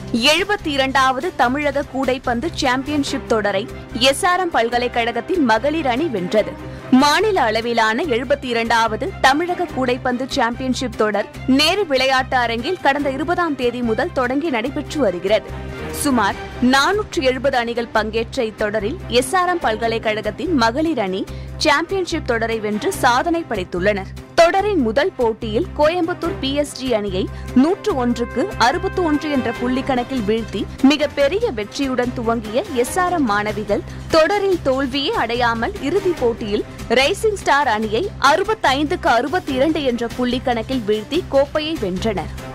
எழுபத்தி இரண்டாவது தமிழக கூடைப்பந்து சாம்பியன்ஷிப் தொடரை எஸ்ஆர்எம் பல்கலைக்கழகத்தின் மகளிர் அணி வென்றது மாநில அளவிலான எழுபத்தி இரண்டாவது தமிழக கூடைப்பந்து சாம்பியன்ஷிப் தொடர் நேரு விளையாட்டு அரங்கில் கடந்த இருபதாம் தேதி முதல் தொடங்கி நடைபெற்று வருகிறது சுமார் நானூற்று எழுபது அணிகள் பங்கேற்ற இத்தொடரில் எஸ்ஆர்எம் பல்கலைக்கழகத்தின் மகளிர் அணி சாம்பியன்ஷிப் தொடரை வென்று சாதனை படைத்துள்ளனர் தொடரின் முதல் போட்டியில் கோயம்புத்தூர் பிஎஸ்ஜி அணியை நூற்று ஒன்றுக்கு அறுபத்து ஒன்று என்ற புள்ளி கணக்கில் வீழ்த்தி மிகப்பெரிய வெற்றியுடன் துவங்கிய எஸ்ஆர்எம் மாணவிகள் தொடரில் தோல்வியே அடையாமல் இறுதிப் போட்டியில் ரைசிங் ஸ்டார் அணியை அறுபத்தைந்துக்கு அறுபத்தி இரண்டு என்ற புள்ளி கணக்கில் வீழ்த்தி கோப்பையை வென்றனர்